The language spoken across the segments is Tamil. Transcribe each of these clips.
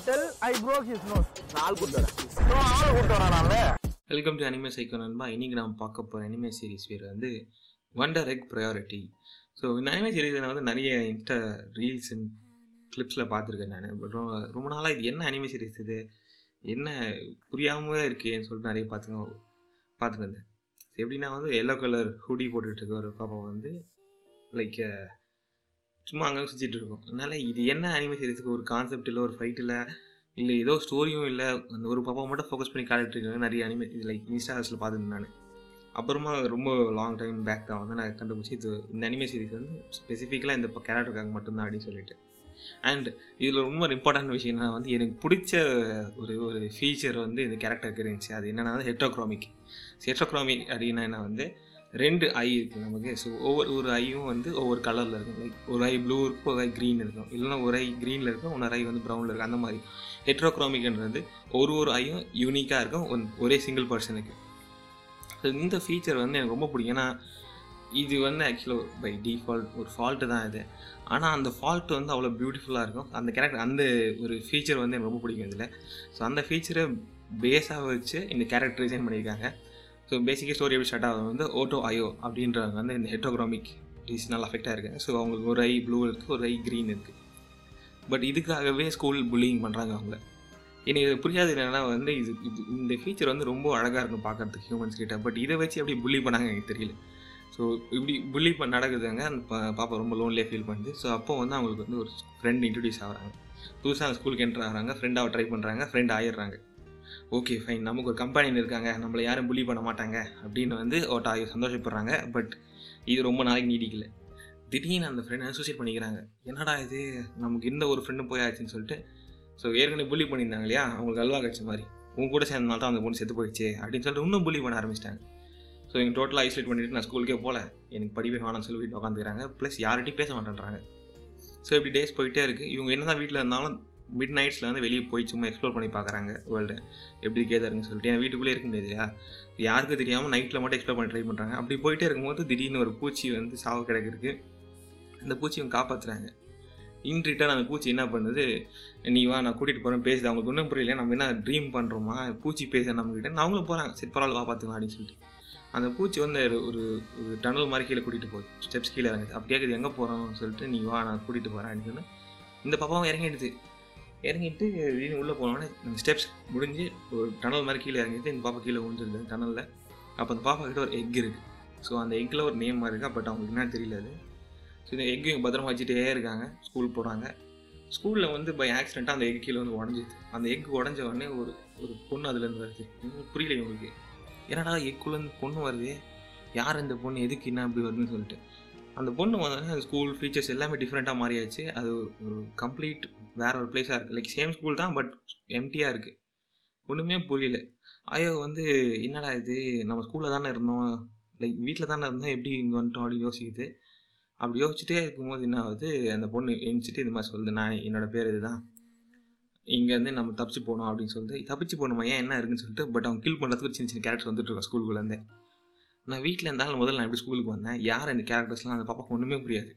tell I broke his nose. நாலு கூட்டு வரேன் ஆள் கூட்டு வரேன் நான் வெல்கம் டு அனிமே சைக்கோ நண்பா இன்றைக்கி நாம் பார்க்க போகிற அனிமே சீரிஸ் பேர் வந்து வண்டர் எக் ப்ரையாரிட்டி ஸோ இந்த அனிமே சீரிஸ் நான் வந்து நிறைய இன்ஸ்டா ரீல்ஸ் அண்ட் கிளிப்ஸில் பார்த்துருக்கேன் நான் பட் ரொம்ப ரொம்ப நாளாக இது என்ன அனிமே சீரிஸ் இது என்ன புரியாமல் இருக்கேன்னு சொல்லிட்டு நிறைய பார்த்துங்க பார்த்துட்டு இருந்தேன் எப்படின்னா வந்து எல்லோ கலர் ஹூடி போட்டுட்டு இருக்க ஒரு பாப்பா வந்து லைக் சும்மா அங்கே சுற்றிட்டு இருக்கோம் அதனால் இது என்ன அனிமே சீரிஸுக்கு ஒரு கான்செப்ட் இல்லை ஒரு ஃபைட் இல்லை இல்லை ஏதோ ஸ்டோரியும் இல்லை அந்த ஒரு பாப்பா மட்டும் ஃபோக்கஸ் பண்ணி காட்டிட்டு இருக்காங்க நிறைய அனிமே இது லைக் இன்ஸ்டாஸில் பார்த்துருந்தேன் நான் அப்புறமா ரொம்ப லாங் டைம் பேக் தான் வந்து நான் கண்டுபிடிச்சி இது இந்த அனிமே சீரிஸ் வந்து ஸ்பெசிஃபிக்கலாக இந்த கேரக்டருக்காக மட்டும்தான் அப்படின்னு சொல்லிட்டு அண்ட் இதில் ரொம்ப இம்பார்ட்டன்ட் விஷயம் என்னன்னா வந்து எனக்கு பிடிச்ச ஒரு ஒரு ஃபீச்சர் வந்து இந்த கேரக்டருக்கு இருந்துச்சு அது என்னென்னா வந்து ஹெட்ரோக்ராமிக் ஹெட்ரோக்ராமிக் அப்படின்னா என்ன வந்து ரெண்டு ஐ இருக்குது நமக்கு ஸோ ஒவ்வொரு ஒரு ஐயும் வந்து ஒவ்வொரு கலரில் இருக்கும் லைக் ஒரு ஐ ப்ளூ இருக்கும் ஒரு ஐ க்ரீன் இருக்கும் இல்லைன்னா ஒரு ஐ க்ரீனில் இருக்கும் இன்னொரு ஐ வந்து ப்ரௌனில் இருக்கும் அந்த மாதிரி ஹெட்ரோக்ராமிக்ன்றது ஒரு ஒரு ஐயும் யூனிக்காக இருக்கும் ஒன்- ஒரே சிங்கிள் பர்சனுக்கு ஸோ இந்த ஃபீச்சர் வந்து எனக்கு ரொம்ப பிடிக்கும் ஏன்னா இது வந்து ஆக்சுவலாக பை டிஃபால்ட் ஒரு ஃபால்ட்டு தான் இது ஆனால் அந்த ஃபால்ட் வந்து அவ்வளோ பியூட்டிஃபுல்லாக இருக்கும் அந்த கேரக்டர் அந்த ஒரு ஃபீச்சர் வந்து எனக்கு ரொம்ப பிடிக்கும் இதில் ஸோ அந்த ஃபீச்சரை பேஸாக வச்சு இந்த கேரக்டர் டிசைன் பண்ணியிருக்காங்க ஸோ பேசிக்காக ஸ்டோரி எப்படி ஸ்டார்ட் ஆகுது வந்து ஓட்டோ ஐயோ அப்படின்றவங்க வந்து இந்த ஹெட்ரோக்ராமிக் டிசைனால் அஃபெக்டாக இருக்காங்க ஸோ அவங்களுக்கு ஒரு ஐ ப்ளூ இருக்குது ஒரு ஐ க்ரீன் இருக்குது பட் இதுக்காகவே ஸ்கூல் புல்லிங் பண்ணுறாங்க அவங்கள எனக்கு இது புரியாது என்னன்னா வந்து இது இது இந்த ஃபீச்சர் வந்து ரொம்ப அழகாக இருக்கும் பார்க்கறதுக்கு ஹியூமன்ஸ் கிட்ட பட் இதை வச்சு எப்படி புள்ளி பண்ணாங்க எனக்கு தெரியல ஸோ இப்படி புள்ளி பண்ண நடக்குதுங்க அந்த பா- பாப்பா ரொம்ப லோன்லேயே ஃபீல் பண்ணுது ஸோ அப்போ வந்து அவங்களுக்கு வந்து ஒரு ஃப்ரெண்ட் இன்ட்ரடியூஸ் ஆகுறாங்க புதுசாக ஸ்கூலுக்கு என்ட்ரு ஆகிறாங்க ஃப்ரெண்டாக ட்ரை பண்ணுறாங்க ஃப்ரெண்ட் ஆயிடுறாங்க ஓகே ஃபைன் நமக்கு ஒரு கம்பெனி இருக்காங்க நம்மளை யாரும் புள்ளி பண்ண மாட்டாங்க அப்படின்னு வந்து ஓட்ட ஆகி சந்தோஷப்படுறாங்க பட் இது ரொம்ப நாளைக்கு நீடிக்கல திடீர்னு அந்த ஃப்ரெண்டை சூசைட் பண்ணிக்கிறாங்க என்னடா இது நமக்கு இந்த ஒரு ஃப்ரெண்டும் போயாச்சுன்னு சொல்லிட்டு ஸோ ஏற்கனவே புள்ளி பண்ணியிருந்தாங்க இல்லையா அவங்களுக்கு அல்வா கட்சி மாதிரி உங்க கூட சேர்ந்தனால தான் அந்த பொண்ணு செத்து போயிடுச்சு அப்படின்னு சொல்லிட்டு இன்னும் புள்ளி பண்ண ஆரம்பிச்சிட்டாங்க ஸோ எங்கள் டோட்டலாக ஐசோலேட் பண்ணிட்டு நான் ஸ்கூலுக்கே போகல எனக்கு படிப்பே வேணாம்னு சொல்லி வீட்டில் உட்காந்துக்கிறாங்க ப்ளஸ் யார்கிட்டையும் பேச மாட்டேன்றாங்க ஸோ இப்படி டேஸ் போயிட்டே இருக்குது இவங்க என்ன தான் வீட்டில் இருந்தாலும் மிட் நைட்ஸில் வந்து வெளியே போய் சும்மா எக்ஸ்ப்ளோர் பண்ணி பார்க்குறாங்க வேர்ல்டு எப்படி கேதாருன்னு சொல்லிட்டு என் வீட்டுக்குள்ளே இருக்க முடியாது இல்லையா யாருக்கும் தெரியாமல் நைட்டில் மட்டும் எக்ஸ்ப்ளோர் பண்ணி ட்ரை பண்ணுறாங்க அப்படி போயிட்டே இருக்கும்போது திடீர்னு ஒரு பூச்சி வந்து சாவு கிடக்கு அந்த பூச்சி இவங்க காப்பாற்றுறாங்க இன் ரிட்டர்ன் அந்த பூச்சி என்ன பண்ணுது நீ வா நான் கூட்டிகிட்டு போகிறேன் பேசுது அவங்களுக்கு ஒன்றும் புரியல நம்ம என்ன ட்ரீம் பண்ணுறோமா பூச்சி பேச நம்மக்கிட்ட அவங்களும் போகிறாங்க சரி பரவாயில்ல வா பார்த்துக்கலாம் அப்படின்னு சொல்லிட்டு அந்த பூச்சி வந்து ஒரு ஒரு ஒரு டனல் மாதிரி கீழே கூட்டிகிட்டு போகுது ஸ்டெப்ஸ் கீழே இறங்குது அப்படி கேட்குது எங்கே போகிறோம்னு சொல்லிட்டு நீ வா நான் கூட்டிகிட்டு போகிறேன் அப்படின்னு சொன்னா, இந்த பாப்பாவும் இறங்கிடுது இறங்கிட்டு திடீர்னு உள்ளே போனோடனே அந்த ஸ்டெப்ஸ் முடிஞ்சு ஒரு டனல் மாதிரி கீழே இறங்கிட்டு இந்த பாப்பா கீழே விழுந்துருது டனலில் அப்போ அந்த பாப்பா கிட்ட ஒரு எக் இருக்குது ஸோ அந்த எக்கில் ஒரு நேம் மாதிரி இருக்கா பட் அவங்களுக்கு என்ன தெரியல அது ஸோ இந்த எக்கையும் பத்திரமா வச்சுட்டே இருக்காங்க ஸ்கூல் போகிறாங்க ஸ்கூலில் வந்து பை ஆக்சிடெண்ட்டாக அந்த எக் கீழே வந்து உடஞ்சிது அந்த எக் உடஞ்ச உடனே ஒரு ஒரு பொண்ணு அதுலேருந்து வருது இன்னும் புரியல இவங்களுக்கு என்னடா எக்குலேருந்து பொண்ணு வருது யார் இந்த பொண்ணு எதுக்கு என்ன அப்படி வருதுன்னு சொல்லிட்டு அந்த பொண்ணு வந்தோடனே அந்த ஸ்கூல் ஃபீச்சர்ஸ் எல்லாமே டிஃப்ரெண்ட்டாக மாறியாச்சு அது ஒரு கம்ப்ளீட் வேற ஒரு பிளேஸாக இருக்குது லைக் சேம் ஸ்கூல் தான் பட் எம்டியாக இருக்குது ஒன்றுமே புரியல ஐயோ வந்து என்னடா இது நம்ம ஸ்கூலில் தானே இருந்தோம் லைக் வீட்டில் தானே இருந்தோம் எப்படி இங்கே வந்துட்டோம் அப்படின்னு யோசிக்குது அப்படி யோசிச்சுட்டே இருக்கும்போது என்ன ஆகுது அந்த பொண்ணு எழுந்துச்சிட்டு இந்த மாதிரி சொல்லுது நான் என்னோட பேர் இதுதான் இங்கேருந்து நம்ம தப்பிச்சு போகணும் அப்படின்னு சொல்லிட்டு தப்பிச்சு போகணுமா ஏன் என்ன இருக்குன்னு சொல்லிட்டு பட் அவங்க கில் பண்ணுறதுக்கு ஒரு சின்ன சின்ன கேரக்டர் வந்துட்டு இருக்கோம் ஸ்கூலுக்குள்ளேருந்தே நான் வீட்டில் இருந்தாலும் முதல்ல நான் எப்படி ஸ்கூலுக்கு வந்தேன் யார் இந்த கேரக்டர்ஸ்லாம் அந்த பாப்பாக்கு ஒன்றுமே புரியாது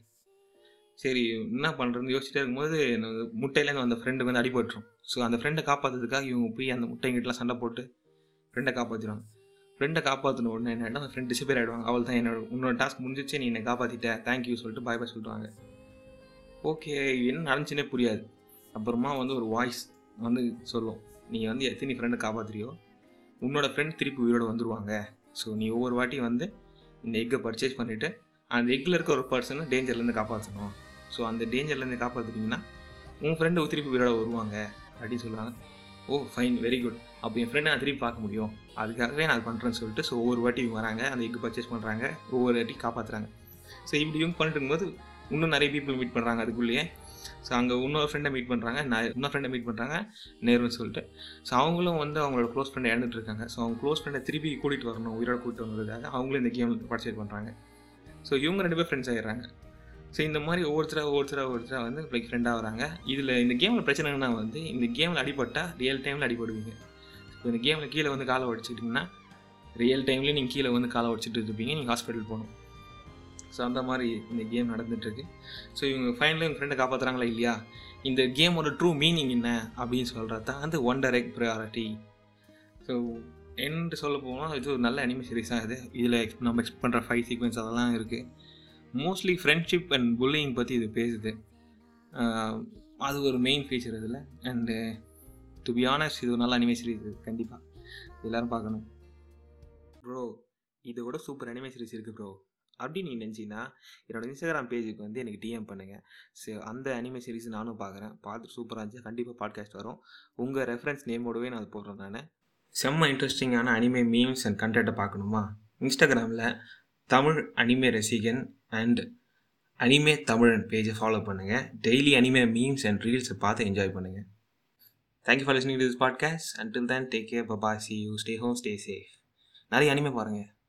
சரி என்ன பண்ணுறதுன்னு யோசிச்சுட்டே இருக்கும்போது எனக்கு முட்டையிலேருந்து வந்த ஃப்ரெண்டுக்கு வந்து அடிபட்டுரும் ஸோ அந்த ஃப்ரெண்டை காப்பாற்றுறதுக்காக இவங்க போய் அந்த முட்டைங்கிட்டலாம் சண்டை போட்டு ஃப்ரெண்டை காப்பாற்றிடுவாங்க ஃப்ரெண்டை காப்பாற்றின உடனே என்ன அந்த ஃப்ரெண்ட் டிசப்பேர் ஆகிடுவாங்க அவள் தான் என்னோட உன்னோட டாஸ்க் முடிஞ்சிச்சு நீ என்னை காப்பாற்றிட்ட தேங்க்யூ சொல்லிட்டு பாய் பாய் சொல்லிடுவாங்க ஓகே என்ன நடந்துச்சுன்னே புரியாது அப்புறமா வந்து ஒரு வாய்ஸ் வந்து சொல்லும் நீ வந்து எத்தனை ஃப்ரெண்டை காப்பாற்றுறியோ உன்னோட ஃப்ரெண்ட் திருப்பி உயிரோட வந்துருவாங்க ஸோ நீ ஒவ்வொரு வாட்டி வந்து இந்த எக்கை பர்ச்சேஸ் பண்ணிவிட்டு அந்த எக்கில் இருக்க ஒரு பர்சனை டேஞ்சர்லேருந்து காப்பாற்றணும் ஸோ அந்த டேஞ்சர்லேருந்து காப்பாற்றிட்டீங்கன்னா உன் ஃப்ரெண்டு திருப்பி உயிரோட வருவாங்க அப்படின்னு சொல்லுவாங்க ஓ ஃபைன் வெரி குட் அப்போ என் ஃப்ரெண்டை நான் திருப்பி பார்க்க முடியும் அதுக்காகவே நான் அது பண்ணுறேன்னு சொல்லிட்டு ஸோ ஒவ்வொரு வாட்டி இவங்க வராங்க அந்த எக்கு பர்ச்சேஸ் பண்ணுறாங்க ஒவ்வொரு வாட்டி காப்பாற்றுறாங்க ஸோ இப்படி இவங்க பண்ணிட்டு இருக்கும்போது இன்னும் நிறைய பீப்புள் மீட் பண்ணுறாங்க அதுக்குள்ளேயே ஸோ அங்கே இன்னொரு ஃப்ரெண்டை மீட் பண்ணுறாங்க நான் இன்னொரு ஃப்ரெண்டை மீட் பண்ணுறாங்க நேருன்னு சொல்லிட்டு ஸோ அவங்களும் வந்து அவங்களோட க்ளோஸ் ஃப்ரெண்டை இழந்துட்டு இருக்காங்க ஸோ அவங்க க்ளோஸ் ஃப்ரெண்டை திருப்பி கூட்டிகிட்டு வரணும் உயிரோட கூட்டிட்டு வந்ததுக்காக அவங்களும் இந்த கேம் பார்ட்டிசிபேட் பண்ணுறாங்க ஸோ இவங்க ரெண்டு பேர் ஃப்ரெண்ட்ஸ் ஆகிடுறாங்க ஸோ இந்த மாதிரி ஒவ்வொருத்தராக ஒவ்வொருத்தராக ஒவ்வொருத்தராக வந்து லைக் ஃப்ரெண்டாக வராங்க இதில் இந்த கேமில் பிரச்சனைனா வந்து இந்த கேமில் அடிபட்டால் ரியல் டைமில் அடிபடுவீங்க இப்போ இந்த கேமில் கீழே வந்து காலை உடச்சிட்டிங்கன்னா ரியல் டைம்லேயே நீங்கள் கீழே வந்து காலை உடச்சிட்டு இருப்பீங்க நீங்கள் ஹாஸ்பிட்டல் போகணும் ஸோ அந்த மாதிரி இந்த கேம் நடந்துகிட்ருக்கு ஸோ இவங்க ஃபைனலாக எங்கள் ஃப்ரெண்டை காப்பாற்றுறாங்களா இல்லையா இந்த கேமோட ட்ரூ மீனிங் என்ன அப்படின்னு சொல்கிறது தான் வந்து ஒண்டர் எக் ப்ரையாரிட்டி ஸோ என்று சொல்ல போனால் இது ஒரு நல்ல அனிமே சீரிஸ் தான் இது இதில் நம்ம எக்ஸ்பெக்ட் பண்ணுற ஃபைவ் சீக்வன்ஸ் அதெல்லாம் இருக்குது மோஸ்ட்லி ஃப்ரெண்ட்ஷிப் அண்ட் புல்லிங் பற்றி இது பேசுது ஆஹ் அது ஒரு மெயின் ஃபீச்சர் இதில் அண்டு டு பி ஆனஸ்ட் இது ஒரு நல்ல அனிமே சீரிஸ் கண்டிப்பாக எல்லோரும் பார்க்கணும் ப்ரோ இதை விட சூப்பர் அனிமே சீரிஸ் இருக்குது ப்ரோ அப்படின்னு நீ நினச்சிங்கன்னா என்னோட இன்ஸ்டாகிராம் பேஜுக்கு வந்து எனக்கு டிஎம் பண்ணுங்கள் ஸோ அந்த அனிமே சீரிஸ் நானும் பார்க்குறேன் பார்த்து சூப்பராக இருந்துச்சு கண்டிப்பாக பாட்காஸ்ட் வரும் உங்கள் ரெஃபரன்ஸ் நேமோடவே நான் அது போடுறேன் நான் செம்ம இன்ட்ரெஸ்டிங்கான அனிமே மீம்ஸ் அண்ட் கண்டென்ட்டை பார்க்கணுமா இன்ஸ்டாகிராமில் தமிழ் அனிமே ரசிகன் அண்ட் அனிமே தமிழன் பேஜை ஃபாலோ பண்ணுங்கள் டெய்லி அனிமே மீம்ஸ் அண்ட் ரீல்ஸை பார்த்து என்ஜாய் பண்ணுங்கள் thank you for listening to this podcast until then take care bye bye see you stay home stay safe நிறைய அனிமே பாருங்கள்